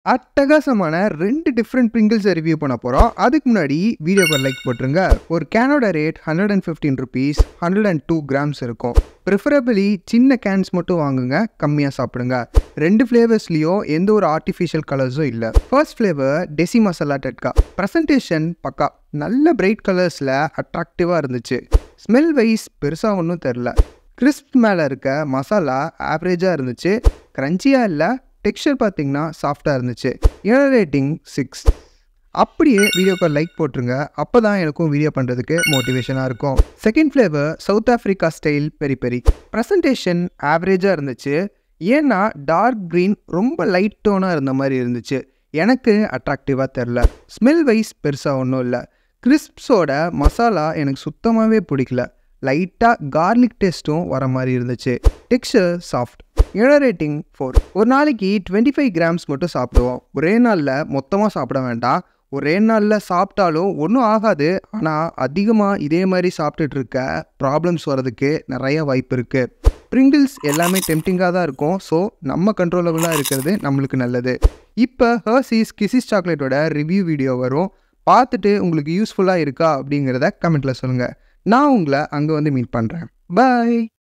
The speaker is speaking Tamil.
அட்டகாசமான ரெண்டு டிஃப்ரெண்ட் பிரிங்கிள்ஸை ரிவ்யூ பண்ண போகிறோம் அதுக்கு முன்னாடி வீடியோக்கு லைக் போட்டுருங்க ஒரு கேனோட rate hundred and fifteen rupees hundred and two grams இருக்கும் ப்ரிஃபரபிளி சின்ன கேன்ஸ் மட்டும் வாங்குங்க கம்மியாக சாப்பிடுங்க ரெண்டு ஃப்ளேவர்ஸ்லேயும் எந்த ஒரு ஆர்டிஃபிஷியல் கலர்ஸும் இல்லை first flavour desi masala tadka presentation பக்கா நல்ல பிரைட் கலர்ஸில் அட்ராக்டிவாக இருந்துச்சு ஸ்மெல் வைஸ் பெருசாக ஒன்றும் தெரில கிறிஸ்ப் மேலே இருக்க மசாலா ஆவரேஜாக இருந்துச்சு க்ரன்ச்சியாக இல்லை டெக்ஸ்சர் பார்த்தீங்கன்னா சாஃப்டாக இருந்துச்சு என்னோட ரேட்டிங் சிக்ஸ் அப்படியே வீடியோக்கு லைக் போட்டுருங்க அப்போ தான் எனக்கும் வீடியோ பண்ணுறதுக்கு மோட்டிவேஷனாக இருக்கும் second flavour South Africa style peri peri presentation ஆவரேஜாக இருந்துச்சு ஏன்னா டார்க் க்ரீன் ரொம்ப லைட் டோனாக இருந்த மாதிரி இருந்துச்சு எனக்கு அட்ராக்டிவாக தெரில ஸ்மெல் வைஸ் பெருசாக ஒன்றும் இல்லை கிறிஸ்ப்ஸோட மசாலா எனக்கு சுத்தமாகவே பிடிக்கல லைட்டாக கார்லிக் டேஸ்ட்டும் வர மாதிரி இருந்துச்சு டெக்ஸ்சர் சாஃப்ட் என்னோட ரேட்டிங் ஃபோர் ஒரு நாளைக்கு டுவெண்ட்டி ஃபைவ் கிராம்ஸ் மட்டும் சாப்பிடுவோம் ஒரே நாளில் மொத்தமாக சாப்பிட வேண்டாம் ஒரே நாளில் சாப்பிட்டாலும் ஒன்றும் ஆகாது ஆனால் அதிகமாக இதே மாதிரி சாப்பிட்டுட்டு இருக்க ப்ராப்ளம்ஸ் வரதுக்கு நிறைய வாய்ப்பு இருக்குது ப்ரிங்கிள்ஸ் எல்லாமே டெம்டிங்காக தான் இருக்கும் ஸோ நம்ம கண்ட்ரோலபுளாக இருக்கிறது நம்மளுக்கு நல்லது இப்போ ஹர்சீஸ் கிசிஸ் சாக்லேட்டோட ரிவ்யூ வீடியோ வரும் பார்த்துட்டு உங்களுக்கு யூஸ்ஃபுல்லாக இருக்கா அப்படிங்கிறத கமெண்ட்டில் சொல்லுங்கள் நான் உங்களை அங்கே வந்து மீட் பண்ணுறேன் பாய்